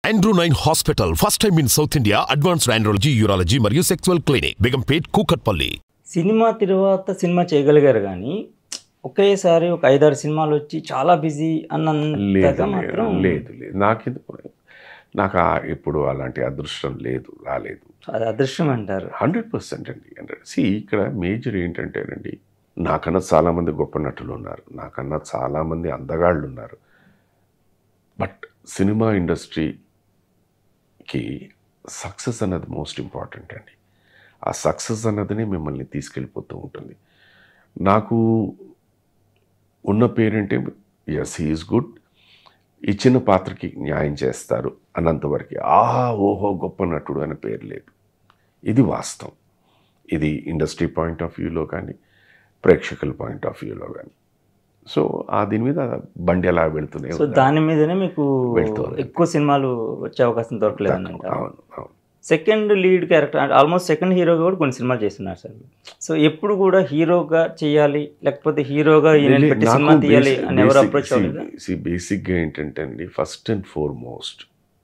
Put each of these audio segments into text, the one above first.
Andrew nine hospital first time in South India advanced andrology urology మరియు sexual clinic Begumpet Kukatpally cinema తర్వాత cinema చేయగలిగారు కానీ ఒకేసారి ఒక ఐదారు సినిమాలు వచ్చి చాలా బిజీ అన్నంతగా లేదు మాత్రం లేదు లేదు నాకెందుకు నాకు ఆ- ఇప్పుడు అలాంటి అదృష్టం లేదు రాలేదు అది అదృష్టం అంటారు హండ్రెడ్ పర్సెంట్ అండి హండ్రెడ్ సి ఇక్కడ మేజర్ ఏంటంటేనండి నాకన్నా చాలామంది గొప్ప నటులు ఉన్నారు నాకన్నా చాలామంది అందగాళ్ళు ఉన్నారు బట్ సినిమా ఇండస్ట్రీకి సక్సెస్ అన్నది మోస్ట్ ఇంపార్టెంట్ అండి ఆ సక్సెస్ అన్నదినే మిమ్మల్ని తీసుకెళ్ళిపోతూ ఉంటుంది నాకు ఉన్న పేరేంటే ఎస్ హీఈస్ గుడ్ ఇచ్చిన పాత్రకి న్యాయం చేస్తారు అన్నంతవరకు ఆహా ఓహో గొప్ప నటుడు అనే పేరు లేదు ఇది వాస్తవం ఇది ఇండస్ట్రీ పాయింట్ ఆఫ్ వ్యూలో కానీ ప్రేక్షకుల పాయింట్ ఆఫ్ వ్యూలో కానీ సో ఆ దీని మీద బండి ఎలా వెళ్తూనే సో ఉంది. దాని మీదనే మీకు వెళ్తోంది. ఎక్కువ సినిమాలు వచ్చే అవకాశం దొరకలేదు అంటారు అవును అవును సెకండ్ లీడ్ క్యారెక్టర్ అంటే ఆల్మోస్ట్ సెకండ్ హీరోగా కూడా కొన్ని సినిమాలు చేస్తున్నారు సార్ సో ఎప్పుడు కూడా హీరోగా చేయాలి లేకపోతే హీరోగా ఈయన పెట్టి సినిమా తీయాలి అని ఎవరు అప్రోచ్ అవ్వలేదు బేసిక్గా ఏంటంటే అండి ఫస్ట్ అండ్ ఫార్మోస్ట్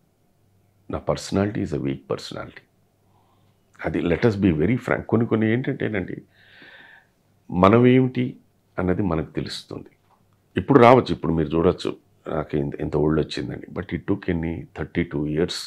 నా personality is a weak personality అది లెటస్ బి వెరీ ఫ్రాంక్ కొన్ని కొన్ని ఏంటంటేనండి మనం ఏమిటి అన్నది మనకు తెలుస్తుంది ఇప్పుడు రావచ్చు ఇప్పుడు మీరు చూడొచ్చు నాకు ఇంత ఇంత ఒళ్ళు వచ్చిందండి బట్ ఇట్ టుక్ ఎన్ని thirty two years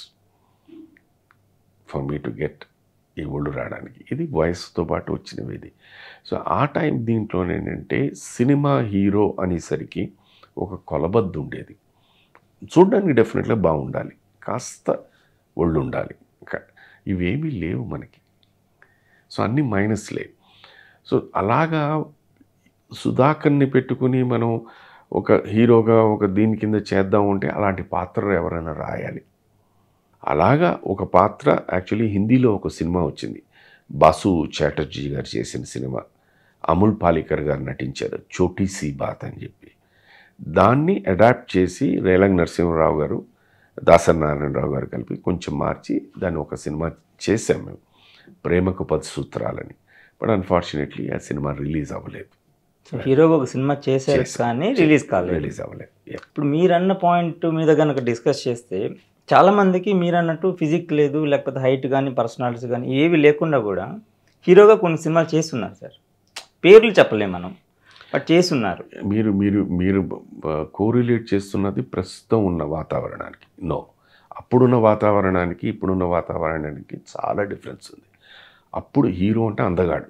for me to get ఈ ఒళ్ళు రావడానికి ఇది వయసుతో పాటు వచ్చినవి ఇది సో ఆ టైం దీంట్లో ఏంటంటే సినిమా హీరో అనేసరికి ఒక కొలబద్దు ఉండేది చూడడానికి డెఫినెట్గా బాగుండాలి కాస్త ఒళ్ళు ఉండాలి ఇంకా ఇవేమీ లేవు మనకి సో అన్నీ మైనస్లే సో అలాగా సుధాకర్ని పెట్టుకుని మనం ఒక హీరోగా ఒక దీని కింద చేద్దాం అంటే అలాంటి పాత్ర ఎవరైనా రాయాలి అలాగా ఒక పాత్ర యాక్చువల్లీ హిందీలో ఒక సినిమా వచ్చింది బాసు చాటర్జీ గారు చేసిన సినిమా అముల్ పాలికర్ గారు నటించారు చోటీ సీ బాత్ అని చెప్పి దాన్ని అడాప్ట్ చేసి రేలంగ్ నరసింహరావు గారు దాసరి నారాయణరావు గారు కలిపి కొంచెం మార్చి దాన్ని ఒక సినిమా చేసాం మేము ప్రేమకు పది సూత్రాలని బట్ అన్ఫార్చునేట్లీ ఆ సినిమా రిలీజ్ అవ్వలేదు సో హీరోగా ఒక సినిమా చేశారు చేశారు. కానీ రిలీజ్ కాలేదు రిలీజ్ అవ్వలేదు Yeah. ఇప్పుడు మీరన్న పాయింట్ మీద కనుక డిస్కస్ చేస్తే చాలా మందికి మీరు అన్నట్టు ఫిజిక్ లేదు లేకపోతే హైట్ కానీ పర్సనాలిటీస్ కానీ ఏవి లేకుండా కూడా హీరోగా కొన్ని సినిమాలు చేస్తున్నారు సార్ పేర్లు చెప్పలేం మనం బట్ చేస్తున్నారు మీరు మీరు మీరు కోరిలేట్ చేస్తున్నది ప్రస్తుతం ఉన్న వాతావరణానికి నో అప్పుడున్న వాతావరణానికి ఇప్పుడున్న వాతావరణానికి చాలా డిఫరెన్స్ ఉంది అప్పుడు హీరో అంటే అందగాడు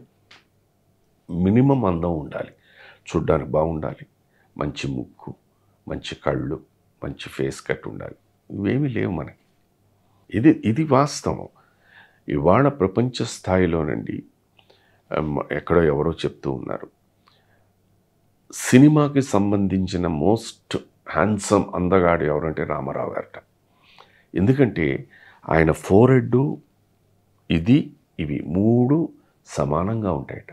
మినిమం అందం ఉండాలి చూడ్డానికి బాగుండాలి మంచి ముక్కు మంచి కళ్ళు మంచి ఫేస్ కట్ ఉండాలి ఇవేమీ లేవు మనకి ఇది ఇది వాస్తవం ఇవాళ ప్రపంచ స్థాయిలోనండి అమ్, ఎక్కడో ఎవరో చెప్తూ ఉన్నారు సినిమాకి సంబంధించిన మోస్ట్ హ్యాండ్సమ్ అందగాడు ఎవరంటే రామారావు గారట ఎందుకంటే ఆయన ఫోర్ హెడ్ ఇది ఇవి మూడు సమానంగా ఉంటాయట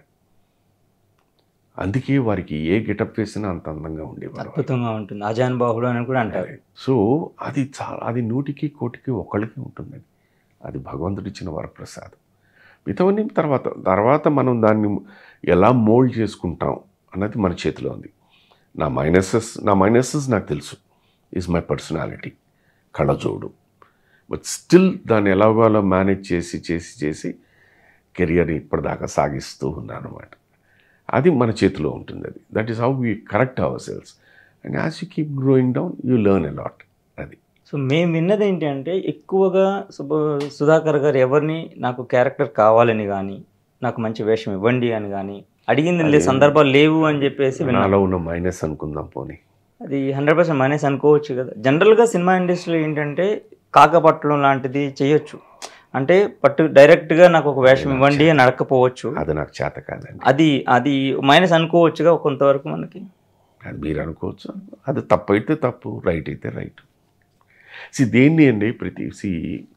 అందుకే వారికి ఏ గెటప్ వేసినా అంత అందంగా ఉండేవారు అద్భుతంగా ఉంటుంది అజాన్ బాహుడు అని కూడా అంటారు సో అది చాలా అది నూటికి కోటికి ఒకళ్ళకి ఉంటుందండి అది భగవంతుడు ఇచ్చిన వరప్రసాదం మిగతావన్నీ తర్వాత తర్వాత మనం దాన్ని ఎలా మోల్డ్ చేసుకుంటాం అన్నది మన చేతిలో ఉంది నా మైనసెస్ నా మైనసెస్ నాకు తెలుసు ఈజ్ మై పర్సనాలిటీ కళ్ళజోడు బట్ స్టిల్ దాన్ని ఎలాగో అలా మేనేజ్ చేసి చేసి చేసి కెరియర్ ఇప్పటిదాకా సాగిస్తూ ఉన్నాను అనమాట అది మన చేతిలో ఉంటుంది అది that is how we correct our cells and as you keep growing down you learn a lot అది సో మేము విన్నది ఏంటి అంటే ఎక్కువగా సుబ సుధాకర్ గారు ఎవరిని నాకు క్యారెక్టర్ కావాలని కానీ నాకు మంచి వేషం ఇవ్వండి అని కానీ అడిగింది లే- సందర్భాలు లేవు అని చెప్పేసి విన్నాను నాలో ఉన్న మైనస్ అనుకుందాం పోనీ అది హండ్రెడ్ పర్సెంట్ మైనస్ అనుకోవచ్చు కదా జనరల్గా సినిమా ఇండస్ట్రీలో ఏంటంటే కాకపట్టడం లాంటిది చేయొచ్చు అంటే పట్టు డైరెక్ట్గా నాకు ఒక వేషం ఇవ్వండి అని అడగకపోవచ్చు అది నాకు చేత కాదండి అది అది మైనస్ అనుకోవచ్చుగా కొంతవరకు మనకి అది మీరు అనుకోవచ్చు అది తప్పు అయితే తప్పు రైట్ అయితే రైట్ సి దేన్ని అండి ప్రతి సి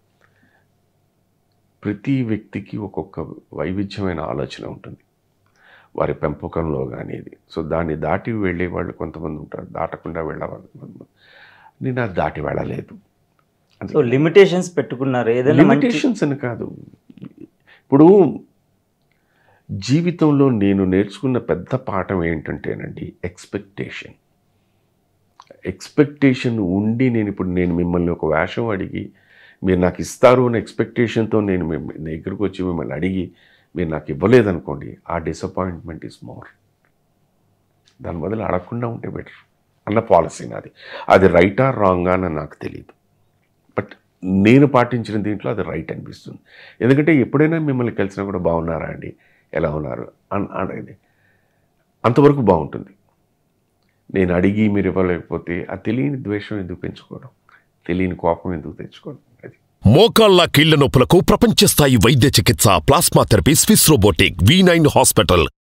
ప్రతి వ్యక్తికి ఒక్కొక్క వైవిధ్యమైన ఆలోచన ఉంటుంది వారి పెంపకంలో కానీ ఇది సో దాన్ని దాటి వెళ్ళే వాళ్ళు కొంతమంది ఉంటారు దాటకుండా వెళ్ళేవాళ్ళు కొంతమంది. నేను అది దాటి వెళ్ళలేదు సో లిమిటేషన్స్ పెట్టుకున్నారు ఏదైనా మంచి లిమిటేషన్స్ అని కాదు ఇప్పుడు జీవితంలో నేను నేర్చుకున్న పెద్ద పాఠం ఏంటంటేనండి ఎక్స్పెక్టేషన్ ఎక్స్పెక్టేషన్ ఉండి నేను ఇప్పుడు నేను మిమ్మల్ని ఒక వేషం అడిగి మీరు నాకు ఇస్తారు అనే ఎక్స్పెక్టేషన్తో నేను మిమ్మ- మీ దగ్గరకు వచ్చి మిమ్మల్ని అడిగి మీరు నాకు ఇవ్వలేదనుకోండి ఆ డిసప్పాయింట్మెంట్ ఇస్ మోర్ దాని బదులు అడగకుండా ఉంటే బెటర్ అన్న పాలసీ నాది అది రైటా రాంగా అని నాకు తెలియదు బట్ నేను పాటించిన దీంట్లో అది రైట్ అనిపిస్తుంది ఎందుకంటే ఎప్పుడైనా మిమ్మల్ని కలిసినా కూడా బాగున్నారా అండి ఎలా ఉన్నారు అని అడగండి అంతవరకు బాగుంటుంది నేను అడిగి మీరు ఇవ్వలేకపోతే ఆ తెలియని ద్వేషం ఎందుకు పెంచుకోవడం తెలియని కోపం ఎందుకు తెచ్చుకోవడం అది మోకాళ్ల కీళ్ల నొప్పులకు ప్రపంచ స్థాయి వైద్య చికిత్స plasma therapy Swiss robotic V nine hospital